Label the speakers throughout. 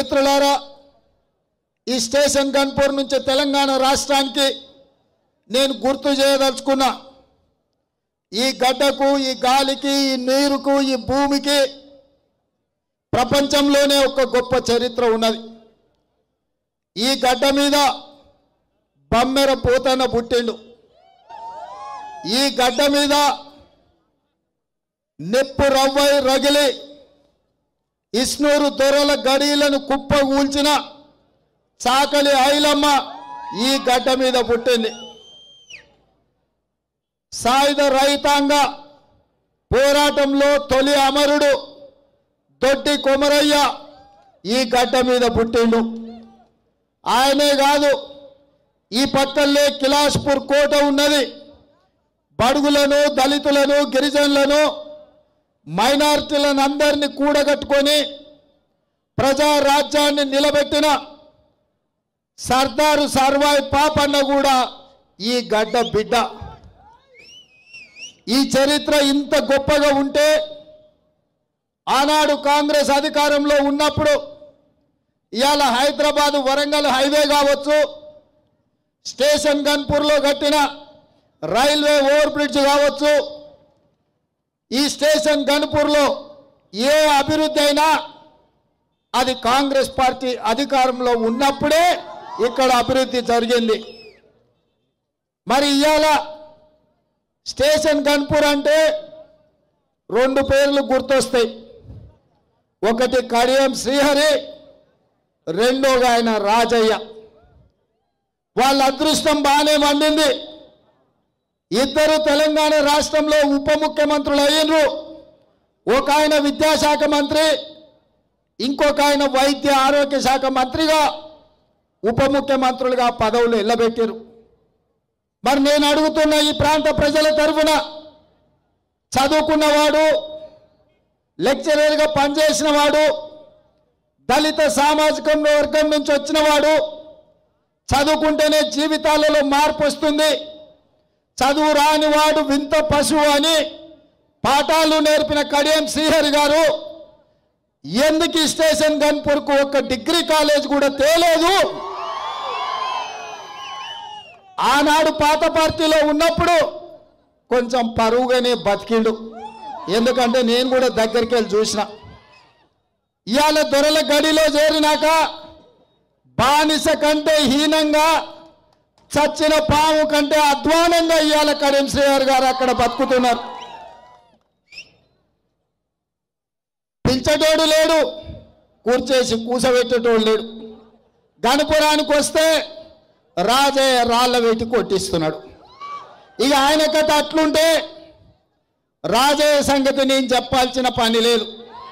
Speaker 1: మిత్రులారా ఈ స్టేషన్ గన్పూర్ నుంచి తెలంగాణ రాష్ట్రానికి నేను గుర్తు చేయదలుచుకున్నా ఈ గడ్డకు ఈ గాలికి ఈ నీరుకు ఈ భూమికి ప్రపంచంలోనే ఒక గొప్ప చరిత్ర ఉన్నది ఈ గడ్డ మీద బమ్మెర పోతన పుట్టిండు ఈ గడ్డ మీద నెప్పు రవ్వై రగిలి ఇస్నూరు దొరల గడీలను కుప్ప కూల్చిన చాకలి ఐలమ్మ ఈ గడ్డ మీద పుట్టింది సాయుధ రైతాంగ పోరాటంలో తొలి అమరుడు దొడ్డి కొమరయ్య ఈ గడ్డ మీద పుట్టిండు ఆయనే కాదు ఈ పక్కల్లే కిలాష్పూర్ కోట ఉన్నది బడుగులను దళితులను గిరిజనులను మైనారిటీలను అందరినీ కూడగట్టుకొని ప్రజా రాజ్యాన్ని నిలబెట్టిన సర్దారు సర్వాయి పాపన్న కూడా ఈ గడ్డ బిడ్డ ఈ చరిత్ర ఇంత గొప్పగా ఉంటే ఆనాడు కాంగ్రెస్ అధికారంలో ఉన్నప్పుడు ఇవాళ హైదరాబాద్ వరంగల్ హైవే కావచ్చు స్టేషన్ గన్పూర్లో కట్టిన రైల్వే ఓవర్ బ్రిడ్జ్ కావచ్చు ఈ స్టేషన్ గన్పూర్లో ఏ అభివృద్ధి అయినా అది కాంగ్రెస్ పార్టీ అధికారంలో ఉన్నప్పుడే ఇక్కడ అభివృద్ధి జరిగింది మరి ఇవాళ స్టేషన్ గన్పూర్ అంటే రెండు పేర్లు గుర్తొస్తాయి ఒకటి కడియం శ్రీహరి రెండోగా ఆయన రాజయ్య వాళ్ళ అదృష్టం బాగానే మండింది ఇద్దరు తెలంగాణ రాష్ట్రంలో ఉప ముఖ్యమంత్రులు అయ్యిండ్రు ఒక ఆయన విద్యాశాఖ మంత్రి ఇంకొక ఆయన వైద్య ఆరోగ్య శాఖ మంత్రిగా ఉప ముఖ్యమంత్రులుగా పదవులు ఎల్లబెట్టారు మరి నేను అడుగుతున్న ఈ ప్రాంత ప్రజల తరఫున చదువుకున్నవాడు లెక్చరర్గా పనిచేసిన వాడు దళిత సామాజిక వర్గం నుంచి వచ్చినవాడు చదువుకుంటేనే జీవితాలలో మార్పు వస్తుంది చదువు రాని వాడు వింత పశువు అని పాఠాలు నేర్పిన కడియం శ్రీహరి గారు ఎందుకు ఈ స్టేషన్ గన్పూర్కు ఒక డిగ్రీ కాలేజ్ కూడా తేలేదు ఆనాడు పాత పార్టీలో ఉన్నప్పుడు కొంచెం పరువుగానే బతికిండు ఎందుకంటే నేను కూడా దగ్గరికి వెళ్ళి చూసిన ఇవాళ దొరల గడిలో చేరినాక బానిస కంటే హీనంగా చచ్చిన పాము కంటే అధ్వానంగా ఇవాళ కరీం శ్రీహర్ గారు అక్కడ బతుకుతున్నారు పిలిచేటోడు లేడు కూర్చేసి కూసబెట్టేటోడు లేడు గణపురానికి వస్తే రాజయ్య రాళ్ళ వేటి కొట్టిస్తున్నాడు ఇక ఆయన కథ అట్లుంటే రాజయ్య సంగతి నేను చెప్పాల్సిన పని లేదు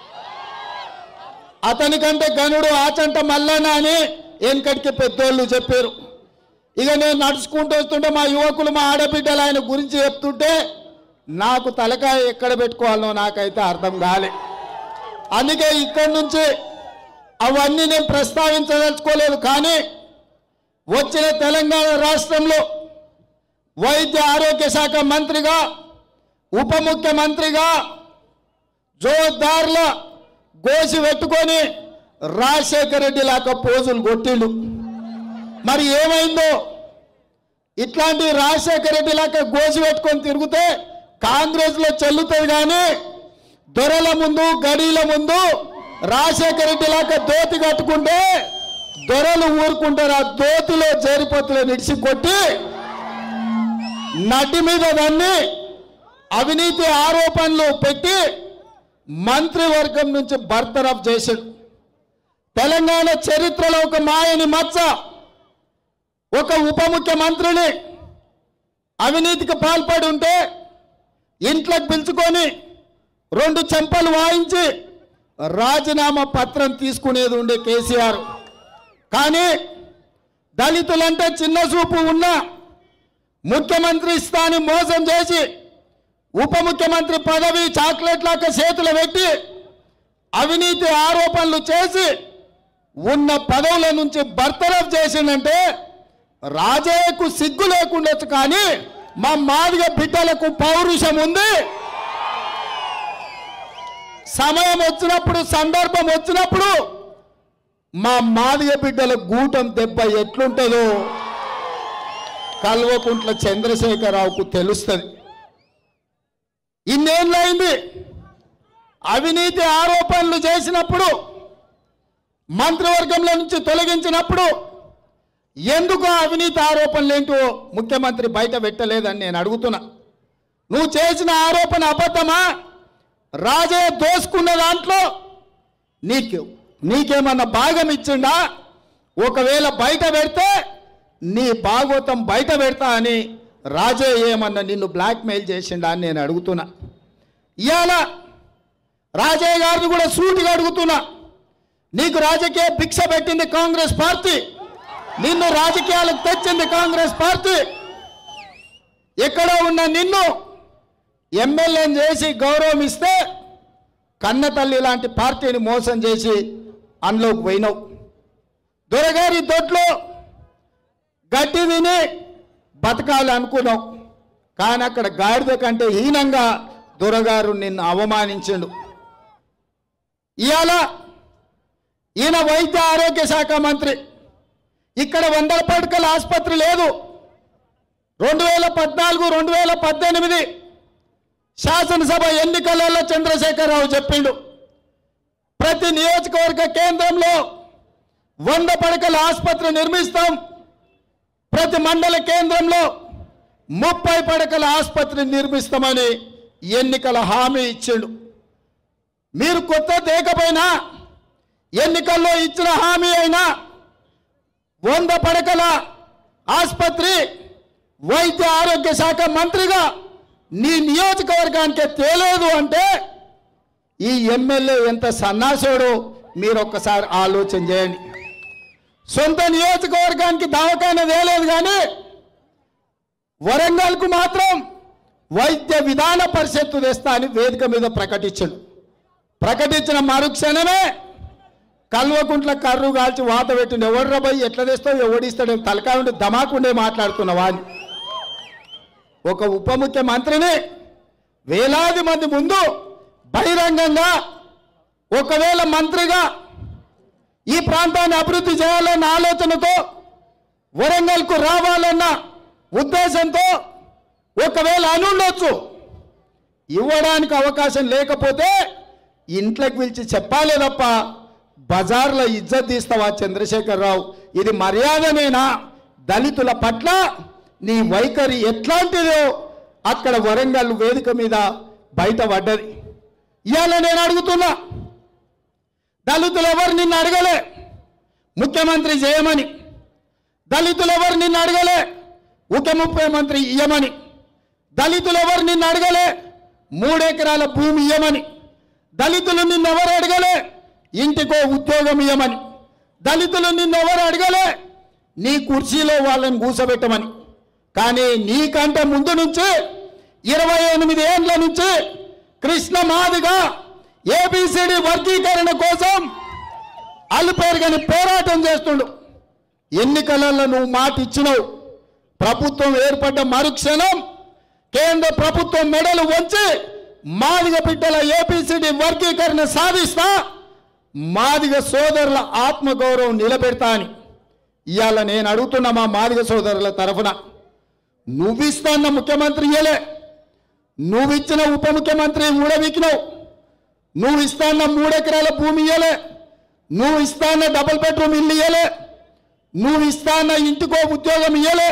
Speaker 1: అతనికంటే గనుడు ఆచంట మల్లన్న అని వెనకటికి పెద్దోళ్ళు చెప్పారు ఇక నేను నడుచుకుంటూ వస్తుంటే మా యువకులు మా ఆడబిడ్డలు ఆయన గురించి చెప్తుంటే నాకు తలకాయ ఎక్కడ పెట్టుకోవాలో నాకైతే అర్థం కాలే అందుకే ఇక్కడి నుంచి అవన్నీ నేను ప్రస్తావించదలుచుకోలేదు కానీ వచ్చిన తెలంగాణ రాష్ట్రంలో వైద్య ఆరోగ్య శాఖ మంత్రిగా ఉప ముఖ్యమంత్రిగా జోర్దార్ల గోసి పెట్టుకొని రాజశేఖర రెడ్డి లాగా పోజులు కొట్టిండు మరి ఏమైందో ఇట్లాంటి రాజశేఖర రెడ్డి లాగా గోసి పెట్టుకొని తిరిగితే కాంగ్రెస్లో చెల్లుతుంది కానీ దొరల ముందు గడీల ముందు రాజశేఖర రెడ్డి లాగా దోతి కట్టుకుంటే దొరలు ఊరుకుంటారు ఆ దోతిలో జరిపత్తులు నిడిచి కొట్టి నటి మీద దాన్ని అవినీతి ఆరోపణలు పెట్టి మంత్రివర్గం నుంచి బర్తరఫ్ చేశాడు తెలంగాణ చరిత్రలో ఒక మాయని మచ్చ ఒక ఉప ముఖ్యమంత్రిని అవినీతికి పాల్పడి ఉంటే ఇంట్లోకి పిలుచుకొని రెండు చెంపలు వాయించి రాజీనామా పత్రం తీసుకునేది ఉండే కేసీఆర్ కానీ దళితులంటే చిన్న చూపు ఉన్న ముఖ్యమంత్రి స్థానం మోసం చేసి ఉప ముఖ్యమంత్రి పదవి చాక్లెట్ లాగా చేతులు పెట్టి అవినీతి ఆరోపణలు చేసి ఉన్న పదవుల నుంచి బర్తరఫ్ చేసిందంటే రాజయ్యకు సిగ్గు లేకుండొచ్చు కానీ మా మాదిగ బిడ్డలకు పౌరుషం ఉంది సమయం వచ్చినప్పుడు సందర్భం వచ్చినప్పుడు మా మాదిగ బిడ్డల గూటం దెబ్బ ఎట్లుంటుందో కల్వకుంట్ల చంద్రశేఖరరావుకు తెలుస్తుంది ఇన్నేళ్ళైంది అవినీతి ఆరోపణలు చేసినప్పుడు మంత్రివర్గంలో నుంచి తొలగించినప్పుడు ఎందుకు ఆ అవినీతి ఆరోపణలు ఏంటో ముఖ్యమంత్రి బయట పెట్టలేదని నేను అడుగుతున్నా నువ్వు చేసిన ఆరోపణ అబద్ధమా రాజే దోసుకున్న దాంట్లో నీకు నీకేమన్నా భాగం ఇచ్చిండా ఒకవేళ బయట పెడితే నీ భాగవతం బయట పెడతా అని రాజే ఏమన్నా నిన్ను బ్లాక్మెయిల్ చేసిండా అని నేను అడుగుతున్నా ఇవాళ రాజయ్య గారిని కూడా సూటిగా అడుగుతున్నా నీకు రాజకీయ భిక్ష పెట్టింది కాంగ్రెస్ పార్టీ నిన్ను రాజకీయాలకు తెచ్చింది కాంగ్రెస్ పార్టీ ఎక్కడ ఉన్న నిన్ను ఎమ్మెల్యేని చేసి గౌరవం ఇస్తే కన్న తల్లి లాంటి పార్టీని మోసం చేసి అందులోకి పోయినావు దొరగారి దొడ్లో గడ్డి విని బతకాలి అనుకున్నావు కానీ అక్కడ గాడిద కంటే హీనంగా దొరగారు నిన్ను అవమానించిండు ఇవాళ ఈయన వైద్య ఆరోగ్య శాఖ మంత్రి ఇక్కడ వందల పడకల ఆసుపత్రి లేదు రెండు వేల పద్నాలుగు రెండు వేల పద్దెనిమిది శాసనసభ ఎన్నికలలో చంద్రశేఖరరావు చెప్పిండు ప్రతి నియోజకవర్గ కేంద్రంలో వంద పడకల ఆసుపత్రి నిర్మిస్తాం ప్రతి మండల కేంద్రంలో ముప్పై పడకల ఆసుపత్రి నిర్మిస్తామని ఎన్నికల హామీ ఇచ్చిండు మీరు కొత్త తేకపోయినా ఎన్నికల్లో ఇచ్చిన హామీ అయినా వంద పడకల ఆసుపత్రి వైద్య ఆరోగ్య శాఖ మంత్రిగా నీ నియోజకవర్గానికి తేలేదు అంటే ఈ ఎమ్మెల్యే ఎంత సన్నాసుడు మీరు ఒక్కసారి ఆలోచన చేయండి సొంత నియోజకవర్గానికి దవాఖాన వేయలేదు కానీ వరంగల్కు మాత్రం వైద్య విధాన పరిషత్తు తెస్తా అని వేదిక మీద ప్రకటించాడు ప్రకటించిన మరుక్షణమే కల్వకుంట్ల కర్రు కాల్చి వాత పెట్టిండు ఎవడ్రా పోయి ఎట్లా తెస్తావు ఎవడిస్తాడు తలకాయ ఉండి దమాకుండే మాట్లాడుతున్నావా అని ఒక ఉప ముఖ్యమంత్రిని వేలాది మంది ముందు బహిరంగంగా ఒకవేళ మంత్రిగా ఈ ప్రాంతాన్ని అభివృద్ధి చేయాలన్న ఆలోచనతో వరంగల్కు రావాలన్న ఉద్దేశంతో ఒకవేళ అనుండొచ్చు ఇవ్వడానికి అవకాశం లేకపోతే ఇంట్లోకి పిలిచి చెప్పాలి తప్ప బజార్లో ఇజ్జత్ తీస్తావా చంద్రశేఖరరావు ఇది మర్యాదనేనా దళితుల పట్ల నీ వైఖరి ఎట్లాంటిదో అక్కడ వరంగల్ వేదిక మీద బయట పడ్డది ఇవాళ నేను అడుగుతున్నా దళితులు ఎవరు నిన్ను అడగలే ముఖ్యమంత్రి చేయమని దళితులు ఎవరు నిన్ను అడగలే ఉప ముఖ్యమంత్రి ఇయ్యమని దళితులు ఎవరు నిన్ను అడగలే మూడెకరాల భూమి ఇయ్యమని దళితులు నిన్నెవరు అడగలే ఇంటికో ఉద్యోగం ఇయ్యమని దళితులు నిన్నెవరు అడగలే నీ కుర్చీలో వాళ్ళని కూసబెట్టమని కానీ నీకంటే ముందు నుంచి ఇరవై ఎనిమిది ఏండ్ల నుంచి కృష్ణ మాదిగా ఏబిసిడి వర్గీకరణ కోసం అల్పేరుగని పోరాటం చేస్తుండు ఎన్నికలలో నువ్వు మాట ఇచ్చినావు ప్రభుత్వం ఏర్పడ్డ మరుక్షణం కేంద్ర ప్రభుత్వం మెడలు వంచి మాదిగ బిడ్డల ఏపీసీడీ వర్గీకరణ సాధిస్తా మాదిగ సోదరుల ఆత్మగౌరవం నిలబెడతా అని ఇవాళ నేను అడుగుతున్నా మా మాదిగ సోదరుల తరఫున నువ్విస్తాన్న ముఖ్యమంత్రి ఇయ్యలే నువ్విచ్చిన ఉప ముఖ్యమంత్రి ఊడబీకినావు నువ్వు ఇస్తాన్న మూడెకరాల భూమి ఇయ్యలే నువ్వు ఇస్తాన్న డబుల్ బెడ్రూమ్ ఇల్లు ఇయ్యలే నువ్వు ఇస్తాన్న ఇంటికో ఉద్యోగం ఇయ్యలే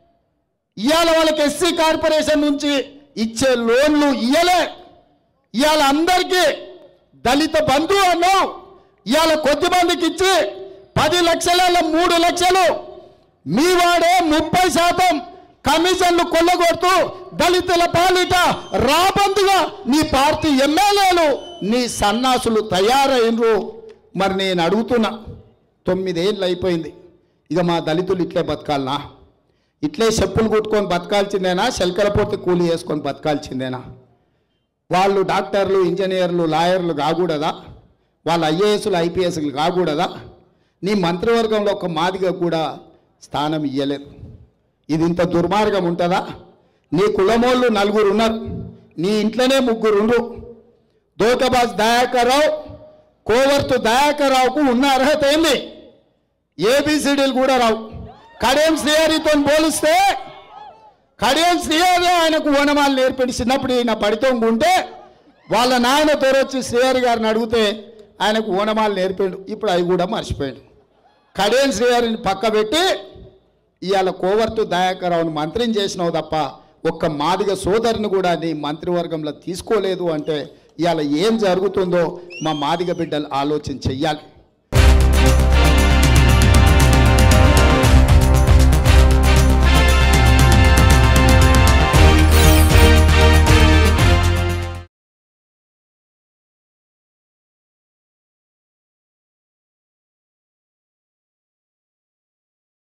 Speaker 1: ఇవాళ వాళ్ళకి ఎస్సీ కార్పొరేషన్ నుంచి ఇచ్చే లోన్లు ఇయ్యలే ఇవాళ అందరికీ దళిత బంధువు అన్నావు ఇవాళ కొద్ది మందికి ఇచ్చి పది లక్షల మూడు లక్షలు మీ వాడే ముప్పై శాతం కమిషన్లు కొల్లగొడుతూ దళితుల పాలిట రాబందుగా నీ పార్టీ ఎమ్మెల్యేలు నీ సన్నాసులు తయారైనరు మరి నేను అడుగుతున్నా తొమ్మిదేళ్ళు అయిపోయింది ఇక మా దళితులు ఇట్లే బతకాలనా ఇట్లే చెప్పులు కుట్టుకొని బతకాల్సిందేనా శల్కలపోతే కూలి వేసుకొని బతకాల్సిందేనా వాళ్ళు డాక్టర్లు ఇంజనీర్లు లాయర్లు కాకూడదా వాళ్ళు ఐఏఎస్లు ఐపీఎస్లు కాకూడదా నీ మంత్రివర్గంలో ఒక మాదిగా కూడా స్థానం ఇయ్యలేదు ఇది ఇంత దుర్మార్గం ఉంటుందా నీ కులమోళ్ళు నలుగురు ఉన్నారు నీ ఇంట్లోనే ముగ్గురు ఉండ్రు దోకబాజ్ దయాకర్ రావు కోవర్తు దయాకర్ రావుకు ఉన్న అర్హత ఏంది ఏబిసిడీలు కూడా రావు కడియం శ్రీహరితో పోలిస్తే కడియం శ్రీహరి ఆయనకు ఓనమాలు నేర్పి చిన్నప్పుడు ఈయన పడితో ఉంటే వాళ్ళ నాయన తోరొచ్చి శ్రీహరి గారిని అడిగితే ఆయనకు ఓనమాలు నేర్పాడు ఇప్పుడు అవి కూడా మర్చిపోయాడు కడియం శ్రీహరిని పక్క పెట్టి ఇవాళ కోవర్తు దయాకరావును మంత్రిని చేసినావు తప్ప ఒక్క మాదిగ సోదరిని కూడా నీ మంత్రివర్గంలో తీసుకోలేదు అంటే ఇవాళ ఏం జరుగుతుందో మా మాదిగ బిడ్డలు ఆలోచన చెయ్యాలి